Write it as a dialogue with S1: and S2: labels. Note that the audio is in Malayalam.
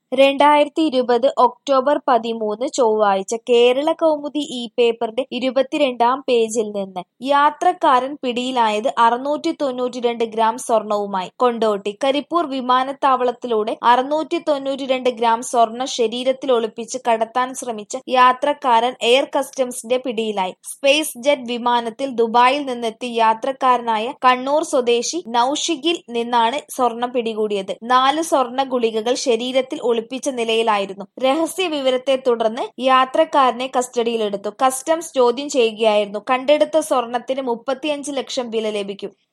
S1: രണ്ടായിരത്തി ഇരുപത് ഒക്ടോബർ പതിമൂന്ന് ചൊവ്വാഴ്ച കേരള കൗമുദി ഈ പേപ്പറിന്റെ ഇരുപത്തിരണ്ടാം പേജിൽ നിന്ന് യാത്രക്കാരൻ പിടിയിലായത് അറുന്നൂറ്റി തൊണ്ണൂറ്റിരണ്ട് ഗ്രാം സ്വർണവുമായി കൊണ്ടോട്ടി കരിപ്പൂർ വിമാനത്താവളത്തിലൂടെ അറുന്നൂറ്റി തൊണ്ണൂറ്റിരണ്ട് ഗ്രാം സ്വർണം ശരീരത്തിൽ ഒളിപ്പിച്ച് കടത്താൻ ശ്രമിച്ച യാത്രക്കാരൻ എയർ കസ്റ്റംസിന്റെ പിടിയിലായി സ്പേസ് ജെറ്റ് വിമാനത്തിൽ ദുബായിൽ നിന്നെത്തിയ യാത്രക്കാരനായ കണ്ണൂർ സ്വദേശി നൌഷിഖിൽ നിന്നാണ് സ്വർണം പിടികൂടിയത് നാല് സ്വർണ്ണ ഗുളികകൾ ശരീരത്തിൽ ഒളിപ്പിച്ച നിലയിലായിരുന്നു രഹസ്യ വിവരത്തെ തുടർന്ന് യാത്രക്കാരനെ കസ്റ്റഡിയിലെടുത്തു കസ്റ്റംസ് ചോദ്യം ചെയ്യുകയായിരുന്നു കണ്ടെടുത്ത സ്വർണത്തിന് മുപ്പത്തിയഞ്ച് ലക്ഷം വില ലഭിക്കും